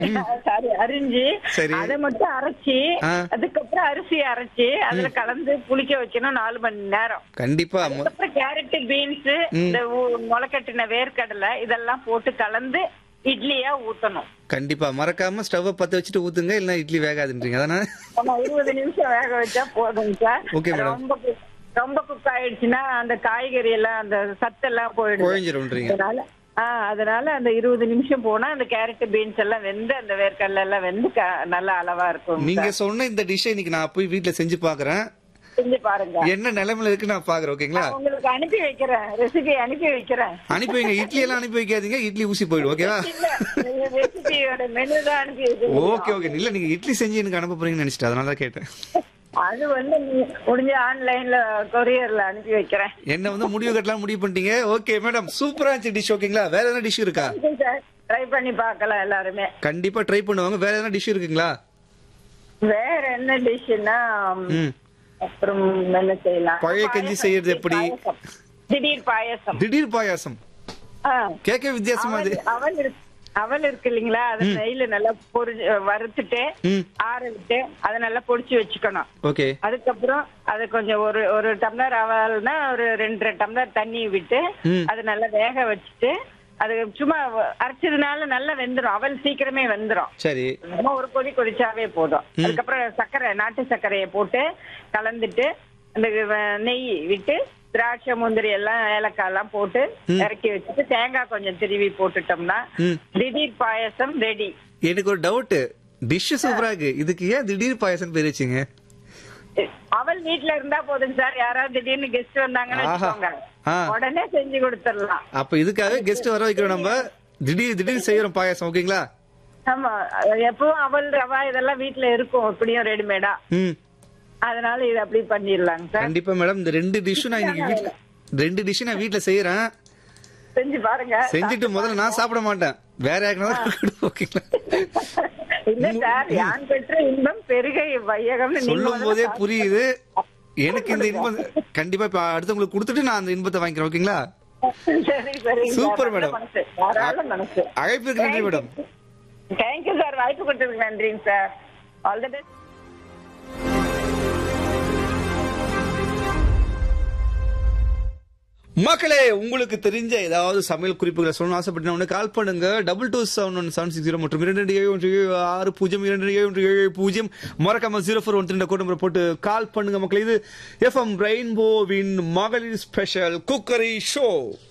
Sorry அரிஞ்சு சரி. அதை மட்டும் அரைச்சி ஆ. அதுக்கப்புறம் அரிசி அரைச்சி அதுல கலந்து புளிக்க வைக்கணும் நாலு மணி நேரம் கண்டிப்பா மு- அதுக்கப்புறம் கேரட் பீன்ஸ் இந்த ஊ- முளைக்கட்டின வேர்க்கடலை இதெல்லாம் போட்டு கலந்து இட்லியா ஊத்தணும் கண்டிப்பா மறக்காம ஸ்டவ் பத்த வச்சுட்டு ஊத்துங்க இல்ல இட்லி வேகாதுன்றீங்க அதானே நம்ம இருபது நிமிஷம் வேக வச்சா போதும் சார் Okay, madam. ரொம்ப cook- ரொம்ப குக் ஆயிடுச்சுன்னா அந்த காய்கறி எல்லாம் அந்த சத்தெல்லாம் போயிடும் குழஞ்சிரும்ன்றீங்க அதனால ஆ அதனால அந்த இருபது நிமிஷம் போனா அந்த கேரட் பீன்ஸ் எல்லாம் வெந்து அந்த வேர்க்கடலை எல்லாம் வெந்து க- நல்ல அளவா இருக்கும் நீங்க சொன்ன இந்த டிஷ்ஷை இன்னைக்கு நான் போய் வீட்ல செஞ்சு பாக்குறேன் செஞ்சு பாருங்க என்ன நிலைமையில இருக்கு நான் பாக்குறேன் ஓகேங்களா நான் உங்களுக்கு அனுப்பி வைக்கிறேன் ரெசிபி அனுப்பி வைக்கிறேன் அனுப்பி வைங்க இட்லி எல்லாம் அனுப்பி வைக்காதீங்க இட்லி ஊசி போயிடும் ஓகேவா இல்ல ரெசிபியோட மெனு தான் அனுப்பி வைக்கிறேன் ஓகே ஓகே இல்ல நீங்க இட்லி செஞ்சு எனக்கு அனுப்ப போறீங்கன்னு நினைச்சிட்டு அதனால தான் கேட்டேன் அது வந்து நீ முடிஞ்ச ஆன்லைன்ல கொரியர்ல அனுப்பி வைக்கிறேன் என்ன வந்து முடிவு கட்டலாம் முடிவு பண்ணிட்டீங்க ஓகே மேடம் சூப்பரா இருந்துச்சு டிஷ் ஓகேங்களா வேற எதனா டிஷ் இருக்கா சார் ட்ரை பண்ணி பார்க்கலாம் எல்லாருமே கண்டிப்பா ட்ரை பண்ணுவாங்க வேற எதனா டிஷ் இருக்குங்களா வேற என்ன டிஷ்னா ம் அப்புறம் என்ன செய்யலாம் பழைய கஞ்சி செய்யறது எப்படி? பாயாசம். திடீர் பாயசம் திடீர் பாயாசம் ஆ. கேட்க வித்தியாசமா அவல் அது அவல் இருக்கு அவல் இருக்கு இல்லைங்களா அது நெய்ல நல்லா பொரி வறுத்துட்டு ம் ஆற விட்டு அதை நல்லா பொடிச்சு வச்சுக்கணும் ஓகே அதுக்கப்புறம் அது கொஞ்சம் ஒரு ஒரு டம்ளர் அவல்னா ஒரு ரெண்டரை டம்ளர் தண்ணி விட்டு ம். அது நல்லா வேக வச்சுட்டு அது சும்மா அரைச்சதுனால நல்லா வெந்துரும் அவல் சீக்கிரமே வெந்துரும் சரி சும்மா ஒரு கொதி கொதிச்சாவே போதும் அதுக்கப்புறம் சர்க்கரை நாட்டு சர்க்கரையை போட்டு கலந்துட்டு அந்த வ- நெய் விட்டு திராட்சை முந்திரி எல்லாம் ஏலக்காய் எல்லாம் போட்டு இறக்கி வச்சுட்டு தேங்காய் கொஞ்சம் திருவி போட்டுட்டோம்னா ம். திடீர் பாயசம் ரெடி எனக்கு ஒரு டவுட் டிஷ் சூப்பரா இருக்கு இதுக்கு ஏன் திடீர் பாயாசம் பேர் வச்சீங்க அவள் வீட்ல இருந்தா போதும் சார் யாராவது திடீர்னு கெஸ்ட் வந்தாங்கன்னு ஆஹா. வச்சுக்கோங்க ஆ. உடனே செஞ்சு கொடுத்துடலாம் அப்ப இதுக்காக கெஸ்ட் வர வைக்கிறோம் நம்ம திடீர் திடீர் செய்யறோம் பாயாசம் ஓகேங்களா ஆமா எப்பவும் அவல் ரவா இதெல்லாம் வீட்ல இருக்கும் எப்படியும் ரெடிமேடா ம் அதனால இது அப்படி பண்ணிடலாங்க சார் கண்டிப்பா மேடம் இந்த ரெண்டு டிஷ்ஷும் நான் இன்னைக்கு வீட்ல ரெண்டு டிஷ் நான் வீட்ல செய்யறேன் செஞ்சு பாருங்க செஞ்சுட்டு முதல்ல நான் சாப்பிட மாட்டேன் வேற யாருக்குனாலும் ஓகேங்களா இல்ல சார் யான் பெற்ற இன்பம் பெருகை வையகம்னு நீங்க சொல்லும் முதல்ல போதே சாப்பிட்டு புரியுது எனக்கு இந்த இன்பம் கண்டிப்பா இப்ப அடுத்தவங்களுக்கு கொடுத்துட்டு நான் அந்த இன்பத்தை வாங்கிக்கிறேன் ஓகேங்களா சரி சரி சூப்பர் மேடம். தாராள மனசு அழைப்பிற்கு நன்றி மேடம் தேங்க்யூ சார் வாய்ப்பு கொடுத்ததுக்கு நன்றிங்க சார் ஆல் தி பெஸ்ட் மக்களே உங்களுக்கு தெரிஞ்ச ஏதாவது சமையல் குறிப்புகளை சொல்லணும் ஆசைப்பட்டீங்கன்னா உடனே கால் பண்ணுங்க double two seven one seven six zero மற்றும் இரண்டு ரெண்டு ஏழு ஒன்று ஏழு ஆறு பூஜ்ஜியம் இரண்டு ஏழு ஒன்று ஏழு பூஜ்ஜியம் மறக்காம zero four one three code number போட்டு கால் பண்ணுங்க மக்களே இது எஃப்எம் ரெயின்போவின் மகளிர் ஸ்பெஷல் குக்கரி ஷோ